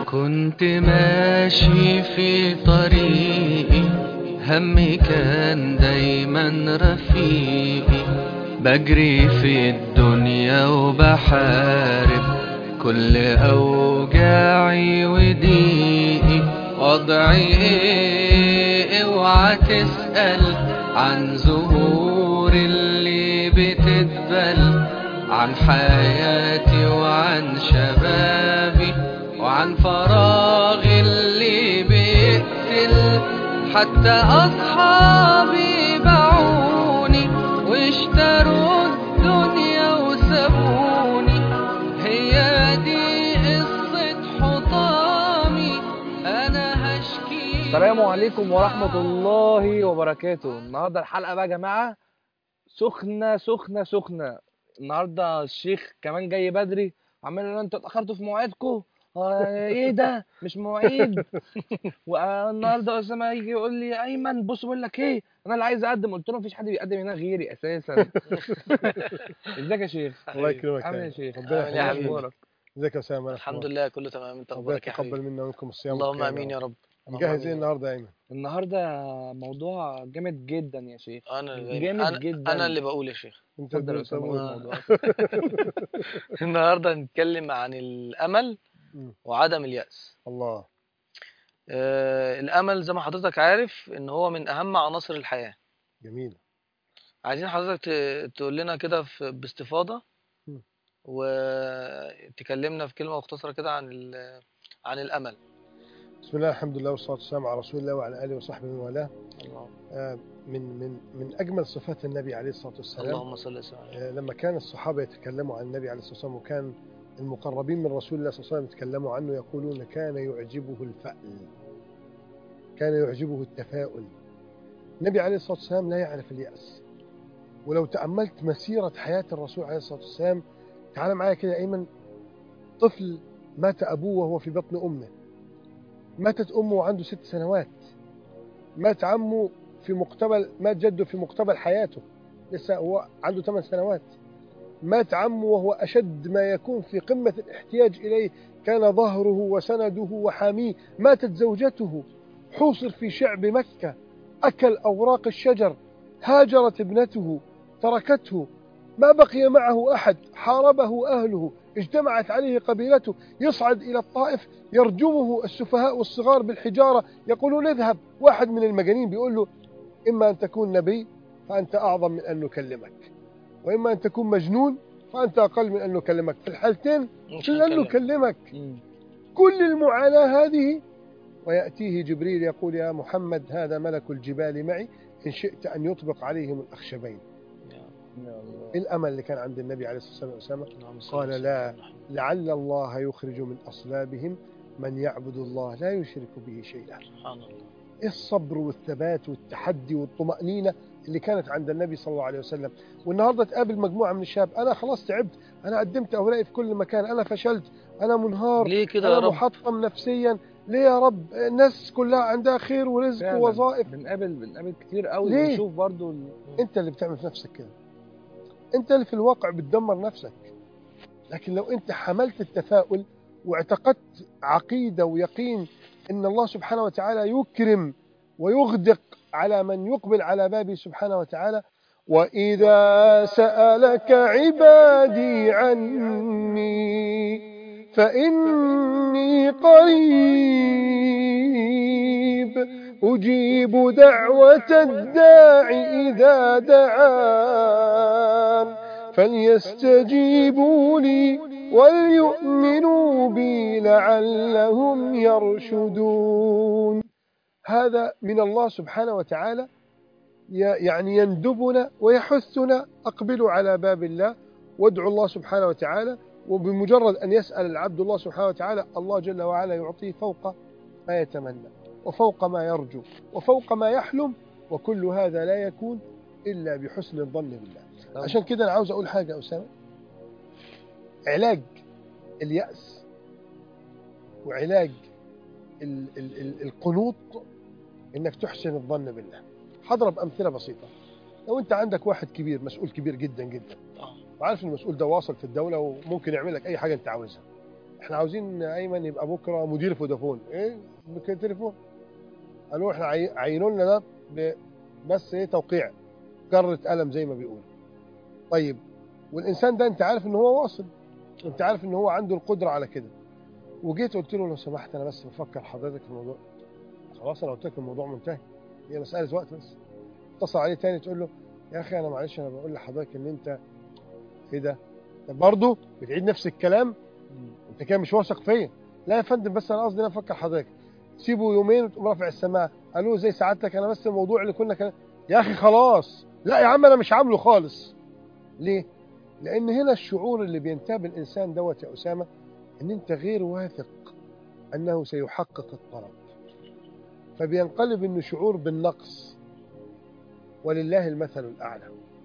كنت ماشي في طريقي همي كان دايما رفيقي بجري في الدنيا وبحارب كل أوجاعي وضيقي وضعي ايه اوعى تسأل عن زهور اللي بتدبل عن حياتي وعن شبابي وعن فراغي اللي بيقتل حتى أصحابي باعوني واشتروا الدنيا وسابوني هي دي قصة حطامي أنا هشكي السلام عليكم ورحمة الله وبركاته النهاردة الحلقة بقى يا جماعة سخنة سخنة سخنة النهاردة الشيخ كمان جاي بدري عمال يقول انتوا اتأخرتوا في مواعيدكم آه، ايه ده مش مواعيد والنهارده اسامه يجي يقول لي ايمن بص بقول لك ايه انا اللي عايز اقدم قلت له مفيش حد بيقدم هنا غيري اساسا ازيك يا شيخ الله يكرمك عامل ايه يا يا شيخ ربنا عامل ايه يا إيه حبيبي؟ أخبارك؟ ازيك يا اسامه الحمد لله كله تمام انت ربنا اخبارك يا يتقبل حبيبي منا ومنكم الصيام اللهم والقيام امين يا رب اللهم مجهز آمين. ايه النهارده يا ايمن النهارده موضوع جامد جدا يا شيخ انا اللي جامد أنا, جدا. انا اللي بقول يا شيخ انت اتفضل يا أنت اسامه قول أبوك. الموضوع النهارده هنتكلم عن الامل مم. وعدم اليأس الله آه الامل زي ما حضرتك عارف ان هو من اهم عناصر الحياة جميل عايزين حضرتك ت- تقول لنا كده في- باستفاضة مم. وتكلمنا في كلمة مختصرة كده عن ال- عن الامل بسم الله الحمد لله والصلاه والسلام على رسول الله وعلى اله وصحبه ومن والاه الله- آه، من من من اجمل صفات النبي عليه الصلاه والسلام اللهم صل وسلم عليه آه، لما كان الصحابه يتكلموا عن النبي عليه الصلاه والسلام وكان المقربين من رسول الله صلى الله عليه وسلم يتكلموا عنه يقولون كان يعجبه الفأل كان يعجبه التفاؤل النبي عليه الصلاه والسلام لا يعرف اليأس ولو تأملت مسيرة حياة الرسول عليه الصلاة والسلام تعال معايا كده يا أيمن طفل مات أبوه وهو في بطن أمه ماتت أمه وعنده ست سنوات مات عمه في مقتبل مات جده في مقتبل حياته لسه هو عنده ثمان سنوات مات عمه وهو أشد ما يكون في قمة الاحتياج إليه كان ظهره وسنده وحاميه ماتت زوجته حوصر في شعب مكة أكل أوراق الشجر هاجرت ابنته تركته ما بقي معه أحد حاربه أهله اجتمعت عليه قبيلته يصعد إلى الطائف يرجمه السفهاء والصغار بالحجارة يقولون اذهب واحد من المجانين بيقول له إما أن تكون نبي فأنت أعظم من أن نكلمك وإما أن تكون مجنون فأنت أقل من أن نكلمك في الحالتين مش لن هنتكلم. نكلمك مم. كل المعاناة هذه ويأتيه جبريل يقول يا محمد هذا ملك الجبال معي إن شئت أن يطبق عليهم الأخشبين يا الله. إيه الأمل اللي كان عند النبي عليه الصلاة والسلام أسامة اللهم صل قال وسلم لا. على محمد. لعل الله يخرج من أصلابهم من يعبد الله لا يشرك به شيئا سبحان الله إيه الصبر والثبات والتحدي والطمأنينة اللي كانت عند النبي صلى الله عليه وسلم والنهاردة تقابل مجموعة من الشباب أنا خلاص تعبت أنا قدمت أوراقي في كل مكان أنا فشلت أنا منهار ليه كده يا أنا رب محطم نفسيا ليه يا رب الناس كلها عندها خير ورزق فعلاً. ووظائف بنقابل بنقابل كتير قوي ليه؟ بنشوف برضو ال... انت اللي بتعمل في نفسك كده انت اللي في الواقع بتدمر نفسك لكن لو انت حملت التفاؤل واعتقدت عقيده ويقين ان الله سبحانه وتعالى يكرم ويغدق على من يقبل على بابه سبحانه وتعالى واذا سالك عبادي عني فاني قريب أجيب دعوة الداع إذا دعان فليستجيبوا لي وليؤمنوا بي لعلهم يرشدون هذا من الله سبحانه وتعالى ي- يعني يندبنا ويحثنا أقبلوا على باب الله وادعوا الله سبحانه وتعالى وبمجرد أن يسأل العبد الله سبحانه وتعالى الله جل وعلا يعطيه فوق ما يتمنى وفوق ما يرجو وفوق ما يحلم وكل هذا لا يكون إلا بحسن الظن بالله طبعا. عشان كده أنا عاوز أقول حاجة يا أسامة علاج اليأس وعلاج ال ال ال القنوط إنك تحسن الظن بالله هضرب أمثلة بسيطة لو أنت عندك واحد كبير مسؤول كبير جدا جدا آه. وعارف إن المسؤول ده واصل في الدولة وممكن يعمل لك أي حاجة أنت عاوزها احنا عاوزين ايمن يبقى بكره مدير فودافون ايه بالتليفون قالوا احنا عي- عينوا لنا ده ب- بس ايه توقيع كرة قلم زي ما بيقولوا طيب والانسان ده انت عارف ان هو واصل انت عارف ان هو عنده القدره على كده وجيت قلت له لو سمحت انا بس بفكر حضرتك في الموضوع خلاص انا قلت لك الموضوع منتهي هي مساله وقت بس اتصل عليه تاني تقول له يا اخي انا معلش انا بقول لحضرتك ان انت ايه ده طب برضه بتعيد نفس الكلام انت كده مش واثق فيا لا يا فندم بس انا قصدي انا افكر حضرتك سيبه يومين وتقوم رافع السماعه قالوا زي سعادتك انا بس الموضوع اللي كنا كان يا اخي خلاص لا يا عم انا مش عامله خالص ليه لان هنا الشعور اللي بينتاب الانسان دوت يا اسامه ان انت غير واثق انه سيحقق الطلب فبينقلب انه شعور بالنقص ولله المثل الاعلى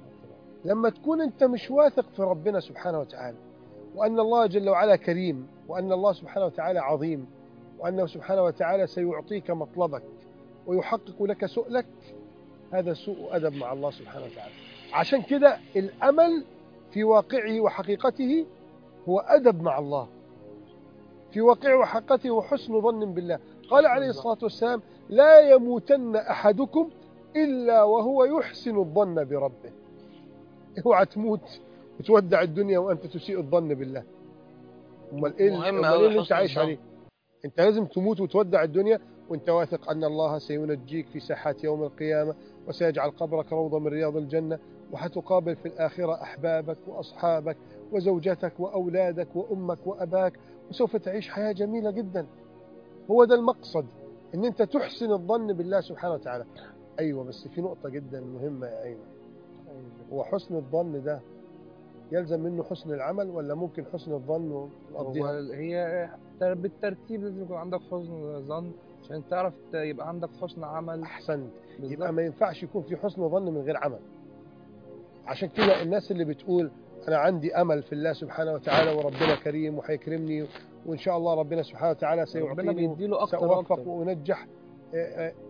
لما تكون انت مش واثق في ربنا سبحانه وتعالى وان الله جل وعلا كريم وان الله سبحانه وتعالى عظيم وانه سبحانه وتعالى سيعطيك مطلبك ويحقق لك سؤلك هذا سوء ادب مع الله سبحانه وتعالى عشان كده الامل في واقعه وحقيقته هو ادب مع الله في واقعه وحقيقته وحسن ظن بالله قال عليه الصلاه والسلام لا يموتن احدكم الا وهو يحسن الظن بربه اوعى تموت وتودع الدنيا وانت تسيء الظن بالله امال ايه مهم امال أوي ايه اللي انت حسن عايش الظن. عليه انت لازم تموت وتودع الدنيا وانت واثق ان الله سينجيك في ساحات يوم القيامه وسيجعل قبرك روضه من رياض الجنه وحتقابل في الاخره احبابك واصحابك وزوجتك واولادك وامك واباك وسوف تعيش حياه جميله جدا هو ده المقصد ان انت تحسن الظن بالله سبحانه وتعالى ايوه بس في نقطه جدا مهمه يا ايمن هو حسن الظن ده يلزم منه حسن العمل ولا ممكن حسن الظن هو وتقضيها هي تر- بالترتيب لازم يكون عندك حسن ظن عشان تعرف ت- يبقى عندك حسن عمل احسنت يبقى بالظبط ما ينفعش يكون في حسن ظن من غير عمل عشان كده الناس اللي بتقول انا عندي امل في الله سبحانه وتعالى وربنا كريم وهيكرمني وان شاء الله ربنا سبحانه وتعالى ربنا سيعطيني بيديله اكتر سأوفق واكتر وأنجح آه، آه،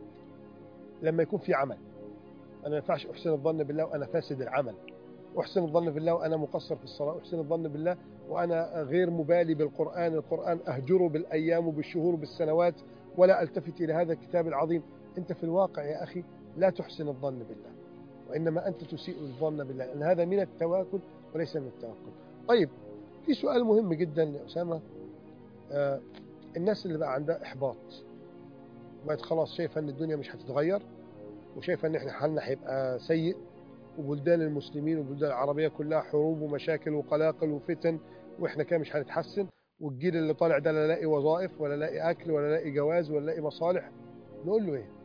لما يكون في عمل أنا ما ينفعش أحسن الظن بالله وأنا فاسد العمل أحسن الظن بالله وأنا مقصر في الصلاة أحسن الظن بالله وأنا غير مبالي بالقرآن القرآن أهجره بالأيام وبالشهور وبالسنوات ولا ألتفت إلى هذا الكتاب العظيم أنت في الواقع يا أخي لا تحسن الظن بالله وإنما أنت تسيء الظن بالله لأن هذا من التواكل وليس من التوكل طيب في سؤال مهم جدا يا أسامة آه الناس اللي بقى عندها إحباط بقت خلاص شايفه ان الدنيا مش هتتغير وشايفه ان احنا حالنا هيبقى سيء وبلدان المسلمين والبلدان العربيه كلها حروب ومشاكل وقلاقل وفتن واحنا كده مش هنتحسن والجيل اللي طالع ده لا لاقي وظائف ولا لاقي اكل ولا لاقي جواز ولا لاقي مصالح نقول له ايه؟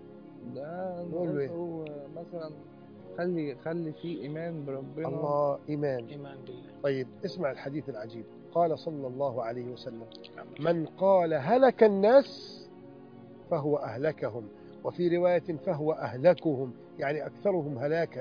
ده نقول له إيه؟ هو مثلا خلي خلي في ايمان بربنا الله ايمان ايمان بالله طيب اسمع الحديث العجيب قال صلى الله عليه وسلم من قال هلك الناس فهو أهلكهم وفي رواية فهو أهلكهم يعني أكثرهم هلاكا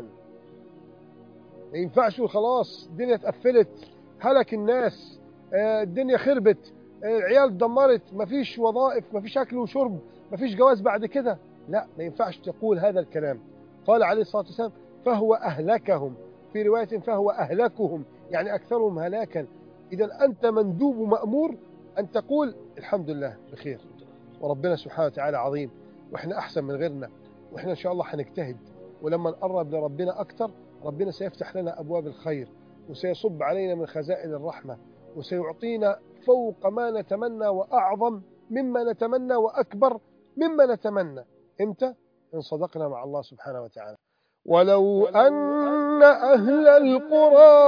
ما ينفعش يقول خلاص الدنيا اتقفلت هلك الناس آه، الدنيا خربت آه، العيال اتدمرت مفيش وظائف مفيش أكل وشرب مفيش جواز بعد كده لا ما ينفعش تقول هذا الكلام قال عليه الصلاة والسلام فهو أهلكهم في رواية فهو أهلكهم يعني أكثرهم هلاكا إذا أنت مندوب ومأمور أن تقول الحمد لله بخير وربنا سبحانه وتعالى عظيم واحنا احسن من غيرنا واحنا ان شاء الله هنجتهد ولما نقرب لربنا اكثر ربنا سيفتح لنا ابواب الخير وسيصب علينا من خزائن الرحمه وسيعطينا فوق ما نتمنى واعظم مما نتمنى واكبر مما نتمنى امتى ان صدقنا مع الله سبحانه وتعالى ولو ان اهل القرى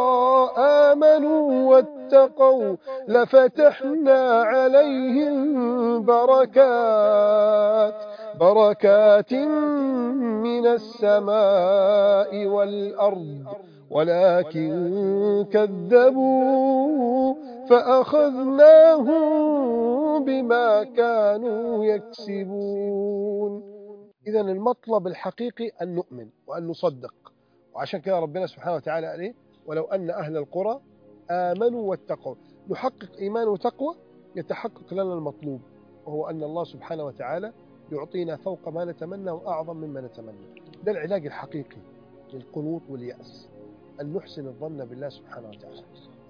امنوا واتقوا لفتحنا عليهم بركات بركات من السماء والأرض ولكن كذبوا فأخذناهم بما كانوا يكسبون إذا المطلب الحقيقي أن نؤمن وأن نصدق وعشان كده ربنا سبحانه وتعالى قال إيه ولو أن أهل القرى آمنوا واتقوا نحقق إيمان وتقوى يتحقق لنا المطلوب وهو أن الله سبحانه وتعالى يعطينا فوق ما نتمنى وأعظم مما نتمنى ده العلاج الحقيقي للقنوط واليأس أن نحسن الظن بالله سبحانه وتعالى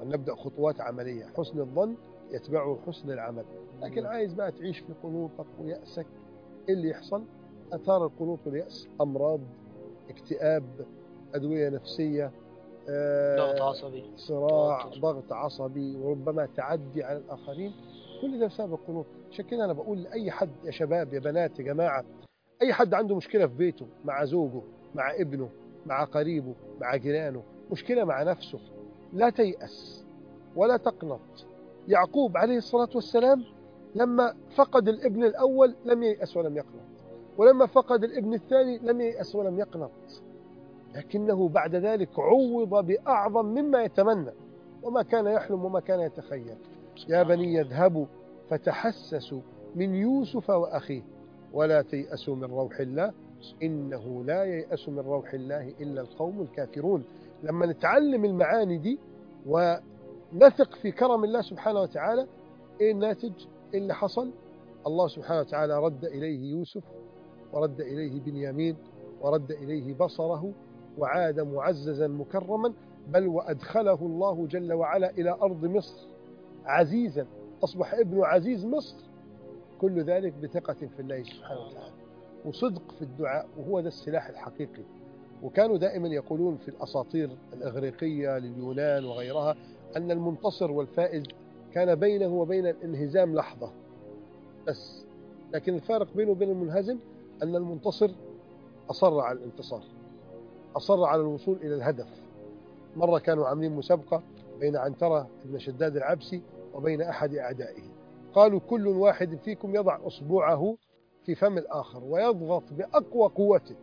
وأن نبدأ خطوات عملية حسن الظن يتبعه حسن العمل لكن عايز بقى تعيش في قنوطك ويأسك إيه اللي يحصل أثار القنوط واليأس أمراض اكتئاب أدوية نفسية آه، ضغط عصبي صراع توتر. ضغط عصبي وربما تعدي على الآخرين كل ده بسبب القنوط عشان كده أنا بقول لأي حد يا شباب يا بنات يا جماعة أي حد عنده مشكلة في بيته مع زوجه مع ابنه مع قريبه مع جيرانه مشكلة مع نفسه لا تيأس ولا تقنط يعقوب عليه الصلاة والسلام لما فقد الابن الأول لم ييأس ولم يقنط ولما فقد الابن الثاني لم ييأس ولم يقنط لكنه بعد ذلك عوض بأعظم مما يتمنى وما كان يحلم وما كان يتخيل يا بني اذهبوا فتحسسوا من يوسف وأخيه ولا تيأسوا من روح الله إنه لا ييأس من روح الله إلا القوم الكافرون لما نتعلم المعاني دي ونثق في كرم الله سبحانه وتعالى إيه الناتج إيه اللي حصل الله سبحانه وتعالى رد إليه يوسف ورد إليه بنيامين ورد إليه بصره وعاد معززا مكرما بل وأدخله الله جل وعلا إلى أرض مصر عزيزا أصبح ابن عزيز مصر كل ذلك بثقة في الله سبحانه وتعالى وصدق في الدعاء وهو ده السلاح الحقيقي وكانوا دائما يقولون في الأساطير الإغريقية لليونان وغيرها أن المنتصر والفائز كان بينه وبين الانهزام لحظة بس لكن الفارق بينه وبين المنهزم أن المنتصر أصر على الانتصار أصر على الوصول إلى الهدف مرة كانوا عاملين مسابقة بين عنترة بن شداد العبسي وبين أحد أعدائه قالوا كل واحد فيكم يضع أصبعه في فم الآخر ويضغط بأقوى قوته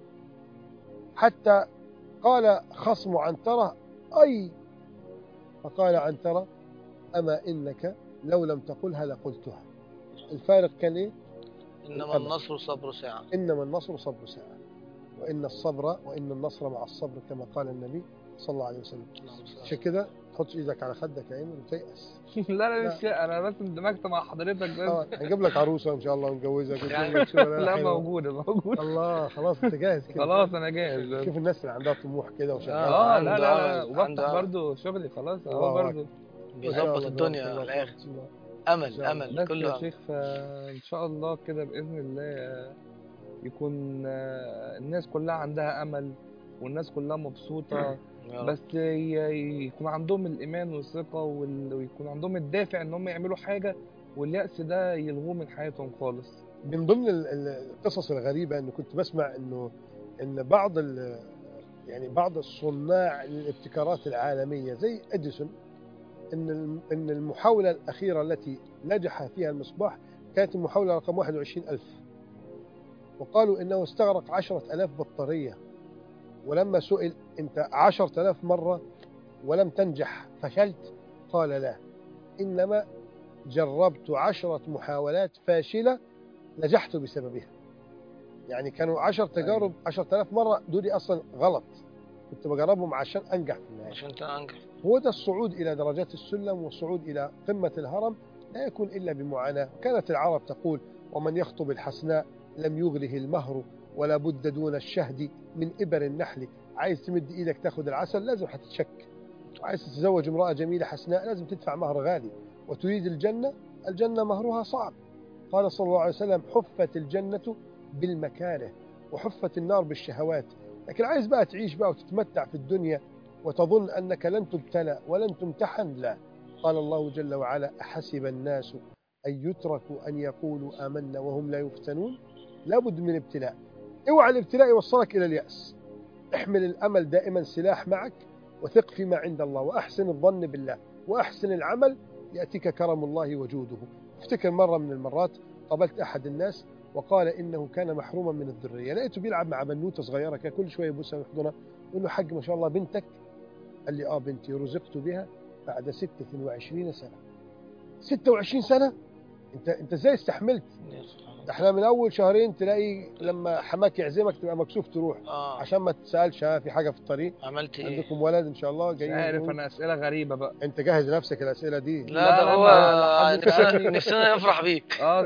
حتى قال خصم عنترة أي فقال عنترة أما إنك لو لم تقلها لقلتها الفارق كان إيه؟ إنما الأمل. النصر صبر ساعة إنما النصر صبر ساعة وإن الصبر وإن النصر مع الصبر كما قال النبي صلى الله عليه وسلم اللهم صل على عشان كده تحط ايدك على خدك يا ايمن وتيأس لا لا مش انا بس اندمجت مع حضرتك طبعا بس هنجيب لك عروسه ان شاء الله ونجوزك يعني ونجيب لك شغلانة لا حلوة. موجوده موجوده الله خلاص انت جاهز كده خلاص انا جاهز بس. شوف الناس اللي عندها طموح كده وشغاله اه عنده لا لا لا أمل، وبفتح عنده أمل. برضه شغلي خلاص الله اهو برضه ما شاء بيظبط الله، الدنيا تبارك على الله، الآخر تبارك الله. أمل الله. أمل بس كله يا أمل شيخ فان شاء الله كده باذن الله آه، يكون آه، الناس كلها عندها امل والناس كلها مبسوطه يا رب. بس ي- يكون عندهم الايمان والثقه وال- ويكون عندهم الدافع ان هم يعملوا حاجه واليأس ده يلغوه من حياتهم خالص من ضمن ال- ال- القصص الغريبه انه كنت بسمع انه ان بعض ال- يعني بعض الصناع للابتكارات العالميه زي اديسون ان الم- ان المحاوله الاخيره التي نجح فيها المصباح كانت المحاوله رقم 21000 وقالوا انه استغرق 10000 بطاريه ولما سئل انت 10000 مره ولم تنجح فشلت قال لا انما جربت عشرة محاولات فاشلة نجحت بسببها يعني كانوا عشر تجارب عشرة آلاف مرة دول أصلا غلط كنت بجربهم عشان أنجح في النهاية عشان تنجح هو ده الصعود إلى درجات السلم والصعود إلى قمة الهرم لا يكون إلا بمعاناة كانت العرب تقول ومن يخطب الحسناء لم يغله المهر ولا بد دون الشهد من إبر النحل عايز تمد إيدك تاخد العسل لازم هتتشك عايز تتزوج امرأة جميلة حسناء لازم تدفع مهر غالي وتريد الجنة الجنة مهرها صعب قال صلى الله عليه وسلم حفت الجنة بالمكاره وحفت النار بالشهوات لكن عايز بقى تعيش بقى وتتمتع في الدنيا وتظن أنك لن تبتلى ولن تمتحن لا قال الله جل وعلا أحسب الناس أن يتركوا أن يقولوا آمنا وهم لا يفتنون لابد من ابتلاء اوعى الابتلاء يوصلك إلى اليأس احمل الأمل دائما سلاح معك وثق فيما عند الله وأحسن الظن بالله وأحسن العمل يأتيك كرم الله وجوده افتكر مرة من المرات قابلت أحد الناس وقال إنه كان محروما من الذرية لقيته بيلعب مع بنوتة صغيرة كان كل شوية يبوسها ويحضنها يقول له حاج ما شاء الله بنتك قال لي آه بنتي رزقت بها بعد 26 سنة 26 سنة انت انت ازاي استحملت يا سبحان الله. ده احنا من اول شهرين تلاقي لما حماك يعزمك تبقى مكسوف تروح اه عشان ما تسالش ها في حاجه في الطريق عملت ايه؟ عندكم ولد ان شاء الله مش جاي عارف يقول. انا اسئله غريبه بقى انت جهز نفسك الاسئله دي لا لا، ده لا، هو ما- حد نفسنا سألني. نفسنا نفرح بيك اه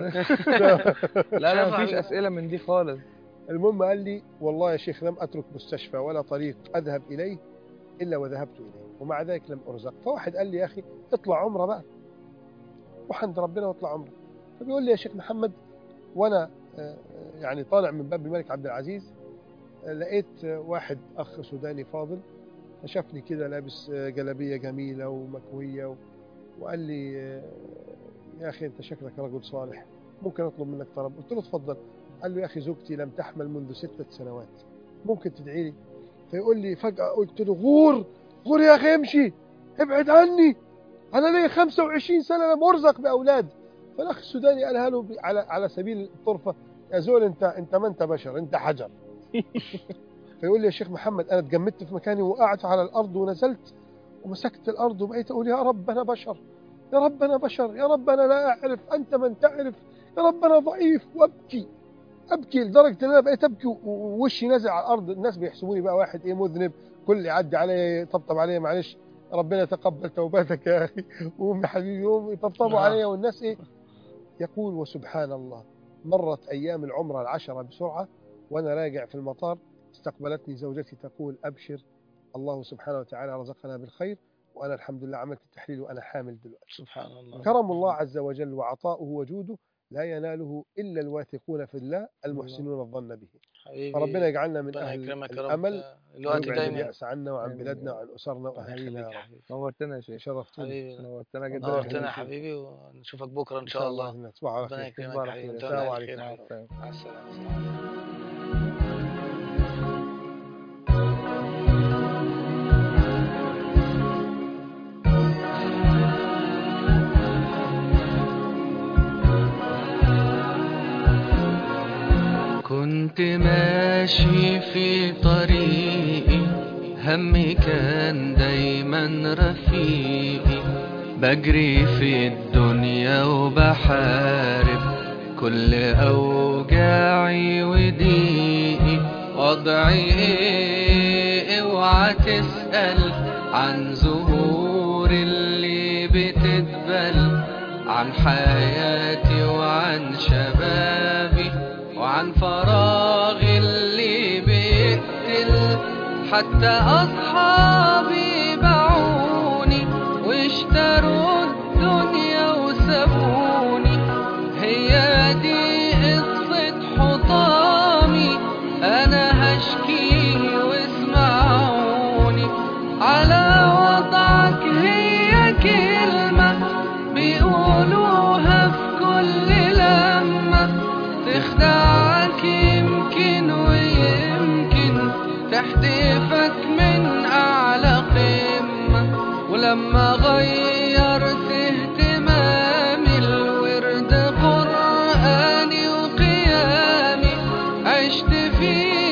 لا لا شايف مفيش عم- اسئله من دي خالص المهم قال لي والله يا شيخ لم اترك مستشفى ولا طريق اذهب اليه الا وذهبت اليه ومع ذلك لم أرزق فواحد قال لي يا أخي اطلع عمرة بقى روح عند ربنا واطلع عمرة فبيقول لي يا شيخ محمد وأنا آه، يعني طالع من باب الملك عبد العزيز آه، لقيت آه، واحد أخ سوداني فاضل فشافني كده لابس آه، جلابية جميلة ومكوية و- وقال لي آه، يا أخي أنت شكلك رجل صالح ممكن أطلب منك طلب قلت له اتفضل قال له يا أخي زوجتي لم تحمل منذ ستة سنوات ممكن تدعي لي فيقول لي فجأة قلت له غور غور يا أخي امشي ابعد عني أنا لي 25 سنة لم أرزق بأولاد فالأخ السوداني قالها له ب- على على سبيل الطرفة يا زول أنت أنت ما أنت بشر أنت حجر فيقول لي يا شيخ محمد أنا اتجمدت في مكاني وقعت على الأرض ونزلت ومسكت الأرض وبقيت أقول يا رب أنا بشر يا رب أنا بشر يا رب أنا لا أعرف أنت من تعرف يا رب أنا ضعيف وأبكي أبكي لدرجة إن أنا بقيت أبكي و- ووشي نازل على الأرض الناس بيحسبوني بقى واحد إيه مذنب كل يعدي عليا يطبطب عليا معلش ربنا يتقبل توبتك يا أخي وأمي حبيبي أمي يطبطبوا آه. عليا والناس إيه يقول وسبحان الله مرت أيام العمرة العشرة بسرعة وأنا راجع في المطار استقبلتني زوجتي تقول أبشر الله سبحانه وتعالى رزقنا بالخير وأنا الحمد لله عملت التحليل وأنا حامل دلوقتي سبحان الله كرم الله عز وجل وعطاؤه وجوده لا يناله إلا الواثقون في الله المحسنون الظن به حبيبي فربنا يجعلنا من ربنا أهل يكرمك يا رب الأمل الوقت ويبعد دايما اليأس عنا وعن آمين. بلادنا وعن أسرنا ربنا وأهالينا يخليك يا يا رب حبيبي نورتنا يا شيخ شرفتوني حبيبي نورتنا جدا نورتنا يا يخليك. حبيبي ونشوفك بكره ان إن شاء الله الله تصبحوا على ربنا خير يكرمك تصبحوا يا على حبيبي خير. وانت السلام على خير عليكم. يا حبيبي. مع السلامة. مع السلامه كنت ماشي في طريقي همي كان دايما رفيقي بجري في الدنيا وبحارب كل أوجاعي وضيقي وضعي ايه اوعى تسأل عن زهور اللي بتدبل عن حياتي وعن شبابي وعن فراغي اللي بيقتل حتى أصحابي باعوني واشتروا الدنيا وسابوني هي دي قصة حطامي أنا هشكي واسمعوني على وضعك هي كلمة بيقولوها في كل لمة تخدعك يمكن ويمكن تحدفك من أعلى قمة ولما غيرت اهتمامي الورد قرآني وقيامي عشت في